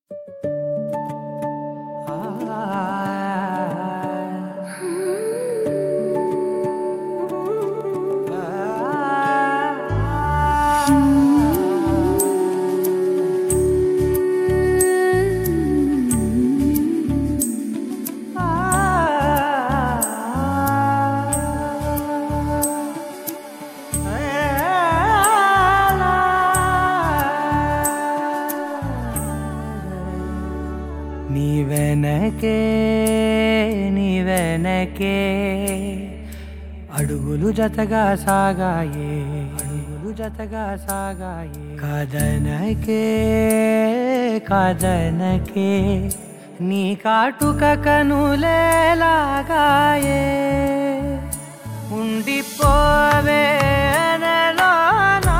నీ వెనకే నీ వెనకే అడుగులు జతగా సాగాయే అడుగులు జతగా సాగాయే కదనకే కదనకే నీ కాటుక కనులేలాగాయే ఉండిపోవే నెలోనా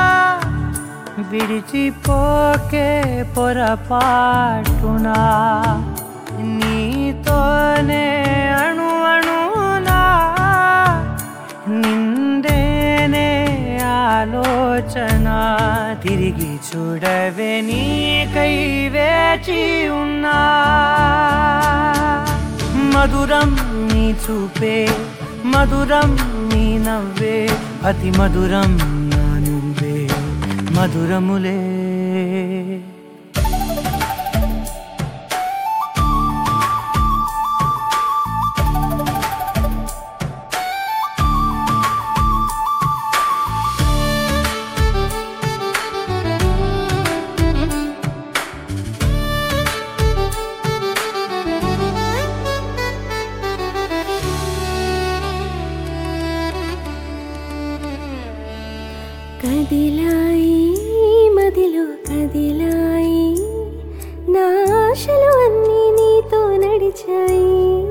విడిచిపోకే పొరపాటునా నీతోనే అణు అణునా నిండేనే ఆలోచన తిరిగి చూడవే నీకై వేచి ఉన్నా మధురం నీ చూపే మధురం నీ నవ్వే అతి మధురం నా నువ్వే మధురములే కదిలాయి మదిలో కదిలాయి నా ఆశలు అన్నీ నీతో నడిచాయి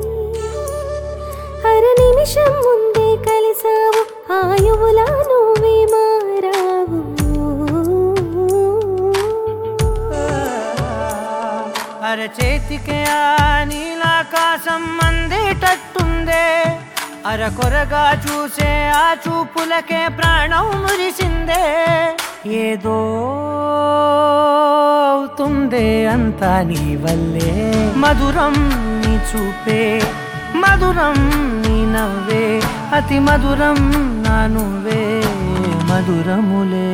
అర నిమిషం ముందే కలిసావు ఆయువులా నువ్వే మారావు అరచేతికే ఆ నీలాకాశం అందేటట్టుందే అరకొరగా చూసే ఆ చూపులకే ప్రాణం మురిసిందే ఏదో అవుతుందే అంతా నీ వల్లే మధురం నీ చూపే మధురం నీ నవ్వే అతి మధురం నా నువ్వే మధురములే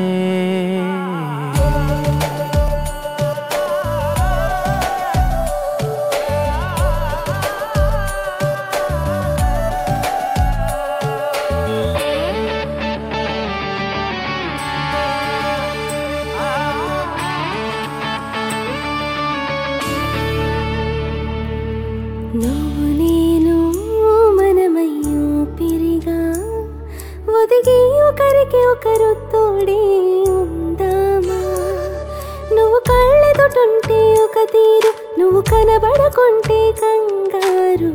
నువ్వు నేను మనమయ్యో పిరిగా ఒదిగి ఒకరికి ఒకరు తోడే ఉందామా నువ్వు కళ్ళెదుటుంటే ఒక తీరు నువ్వు కనబడకుంటే కంగారు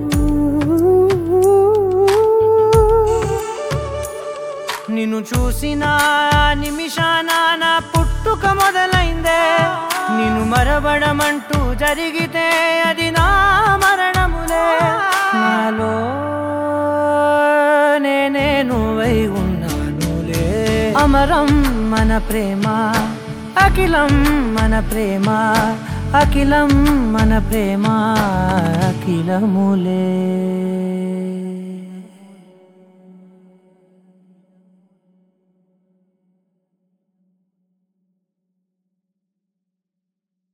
నిన్ను చూసిన నిమిషాన నా పుట్టుక మొదలైందే నిన్ను మరవడమంటూ జరిగితే అది నా మరణములే నాలో నేనే నువ్వై ఉన్నానులే అమరం మన ప్రేమ అఖిలం మన ప్రేమ అఖిలం మన ప్రేమ అఖిలములే